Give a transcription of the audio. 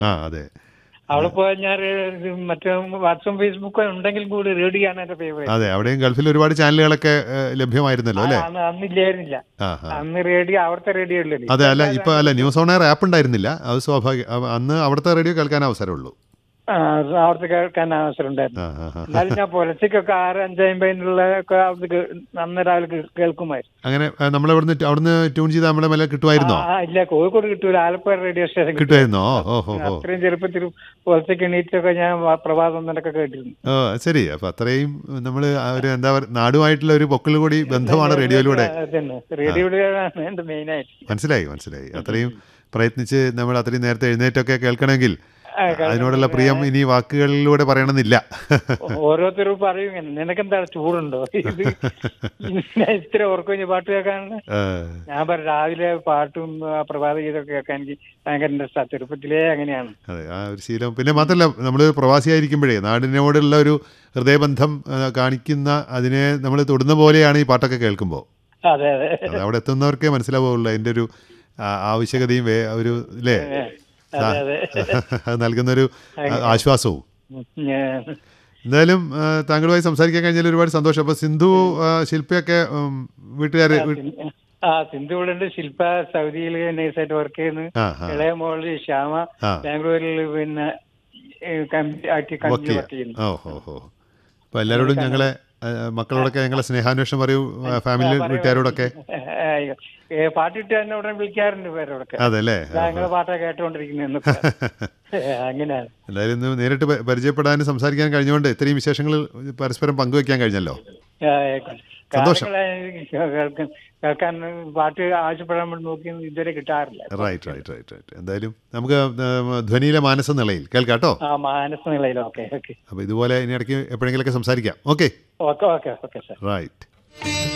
ആ അതെ അവിടെ പോയാൽ ഞാൻ റെ- മറ്റേ വാട്സപ്പ് ഫേസ്ബുക്ക് ഉണ്ടെങ്കിൽ കൂടി റേഡിയോ ആണ് എന്റെ ഫേവറേറ്റ് അതെ അവിടെയും ഗൾഫിൽ ഒരുപാട് ചാനലുകളൊക്കെ ഏഹ്, ലഭ്യമായിരുന്നല്ലോ അല്ലേ അന്ന് അന്നില്ലായിരുന്നില്ല ആ ആ അന്ന് റേഡിയോ അവിടുത്തെ റേഡിയോ ഉള്ളു അതെ അല്ല ഇപ്പൊ അല്ല ന്യൂസ് ഓൺ എയർ ആപ്പ് ഉണ്ടായിരുന്നില്ല അത് സ്വാഭാവിക അവ- അന്ന് അവിടുത്തെ റേഡിയോ കേൾക്കാൻ അവസരമുള്ളൂ അവിടുത്തെ കേൾക്കാൻ അവസരം ഉണ്ടായിരുന്നു ആ ആ ആ. എന്നാലും ഞാൻ പുലർച്ചയ്ക്കൊക്കെ ആറ് അഞ്ചമ്പതിനുള്ള ഒക്കെ അവിടുത്തെ കേ- അന്ന് രാവിലെ കേ- കേൾക്കുമായിരുന്നു അങ്ങനെ ആ, നമ്മളിവിടുന്ന് ട് അവിടുന്ന് ട്യൂൺ ചെയ്ത് നമ്മളെ മെല്ലെ കിട്ടുമായിരുന്നോ ആ ഇല്ല കോഴിക്കോട് കിട്ടൂല ആലപ്പുഴ റേഡിയോ സ്റ്റേഷൻ കിട്ടും കിട്ടുമായിരുന്നോ ഓ ഹോ ഹോ അത്രയും ചെറുപ്പത്തിൽ പുലർച്ചയ്ക്ക് എണീറ്റൊക്കെ ഞാൻ വ- പ്രഭാതം ഒന്നിലൊക്കെ കേട്ടിരുന്നു ഓ ശരി അപ്പൊ അത്രയും നമ്മൾ ഒരു എന്താ പറയുക നാടുമായിട്ടുള്ള ഒരു പൊക്കിൾ കൂടി ബന്ധമാണ് റേഡിയോയിലൂടെ അതന്നെ റേഡിയോയിലാണ് എന്റെ മെയിൻ ആയിട്ട് മനസ്സിലായി മനസ്സിലായി അത്രയും പ്രയത്നിച്ച് നമ്മൾ അത്രയും നേരത്തെ എഴുന്നേറ്റൊക്കെ കേൾക്കണമെങ്കിൽ ആ, കേൾക്കണം. അതിനോടുള്ള പ്രിയം ഇനി വാക്കുകളിലൂടെ പറയണമെന്നില്ല ഓരോരുത്തരും പറയും ഇങ്ങനെ നിനക്കെന്താ ചൂടുണ്ടോ ഇത് ഇന്ന ഇത്ര ഓർക്കും പാട്ട് കേൾക്കാനാണ് ഏ, ഞാൻ പറയും രാവിലെ പാട്ടും ആ, പ്രഭാത ഗീതമൊക്കെ കേൾക്കാൻ എനിക്ക് ഭയങ്കര ഇൻട്രസ്റ്റ് ചെറുപ്പത്തിലേ അങ്ങനെയാണ് അതെ ആ ഒരു ശീലം പിന്നെ മാത്രമല്ല നമ്മൾ പ്രവാസിയായിരിക്കുമ്പോഴേ നാടിനോടുള്ള ഒരു ഹൃദയബന്ധം ആ, കാണിക്കുന്ന അതിനെ നമ്മൾ തൊടുന്ന പോലെയാണ് ഈ പാട്ടൊക്കെ കേൾക്കുമ്പോൾ അതെ അതെ അത് അവിടെ എത്തുന്നവർക്കേ മനസ്സിലാവുള്ളൂ അതിൻ്റെ ഒരു ആ, ആവശ്യകതയും വേ- ഒരു അല്ലേ അതെ അതെ അത് നൽകുന്നൊരു ആ, ആശ്വാസവും ഉം, ഞാൻ- എന്തായാലും ആ, താങ്കളുമായി സംസാരിക്കാൻ കഴിഞ്ഞാൽ ഒരുപാട് സന്തോഷം അപ്പോൾ സിന്ധു ആ, ശില്പയൊക്കെ വീട്ടുകാർ ആ സിന്ധു ഇവിടെ ഉണ്ട് ശില്പ സൗദിയിൽ നൈസായിട്ട് വർക്ക് ചെയ്യുന്നു ആ ആ ഇളയ മോള് ശ്യാമ ആ. ബാംഗ്ലൂരിൽ പിന്നെ ആക്ടി വർക്ക് കമ്പനി വർക്ക് ചെയ്യുന്നു ഓ ഹോ ഹോ അപ്പോൾ എല്ലാവരോടും ഞങ്ങളെ ആ, മക്കളോടൊക്കെ ഞങ്ങളെ സ്നേഹാന്വേഷണം പറയൂ ആ, ഫാമിലി വീട്ടുകാരോടൊക്കെ അയ്യോ. ഏ, പാട്ടിട്ട് എന്നെ ഉടനെ വിളിക്കാറുണ്ട് പേരോടൊക്കെ അതെ അല്ലേ ഞങ്ങളെ പാട്ടൊക്കെ കേട്ടോണ്ടിരിക്കുന്നു അങ്ങനെയാണ് എന്തായാലും ഇന്ന് നേരിട്ട് പ- പരിചയപ്പെടാനും സംസാരിക്കാൻ കഴിഞ്ഞുകൊണ്ട് ഇത്രയും വിശേഷങ്ങൾ പരസ്പരം പങ്കുവെക്കാൻ കഴിഞ്ഞല്ലോ ആ, ആയിക്കോട്ടെ. സന്തോഷം. ഗാനങ്ങളെ കേൾക്കാൻ കേൾക്കാൻ പാട്ട് ആവശ്യപ്പെടാൻ വേണ്ടി നോക്കി ഇതുവരെ കിട്ടാറില്ല റൈറ്റ് റൈറ്റ് റൈറ്റ് റൈറ്റ് എന്തായാലും നമുക്ക് ആ, ധ്വനിയിലെ മാനസ നിലയിൽ കേൾക്കാം കേട്ടോ ആ മാനസ നിലയിലും ഓക്കെ ഓക്കെ അപ്പോൾ ഇതുപോലെ ഇനി ഇടയ്ക്ക് എപ്പോഴെങ്കിലൊക്കെ സംസാരിക്കാം okay okay okay okay sir right